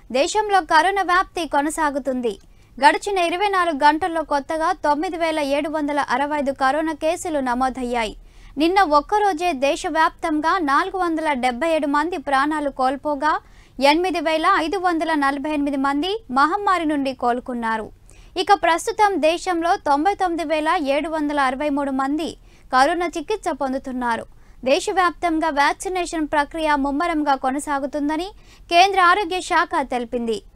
దేశంలో కరోనా వ్యాప్తి కొనసాగుతుంది గడిచిన ఇరవై నాలుగు గంటల్లో కొత్తగా తొమ్మిది వేల ఏడు వందల అరవై ఐదు కరోనా కేసులు నమోదయ్యాయి నిన్న ఒక్కరోజే దేశవ్యాప్తంగా నాలుగు వందల డెబ్బై ఏడు మంది ప్రాణాలు కోల్పోగా ఎనిమిది వేల ఐదు వందల నలభై ఎనిమిది మంది మహమ్మారి నుండి కోలుకున్నారు ఇక ప్రస్తుతం దేశంలో తొంభై తొమ్మిది వేల ఏడు వందల అరవై మూడు మంది కరోనా చికిత్స పొందుతున్నారు దేశవ్యాప్తంగా వ్యాక్సినేషన్ ప్రక్రియ ముమ్మరంగా కొనసాగుతుందని కేంద్ర ఆరోగ్య శాఖ తెలిపింది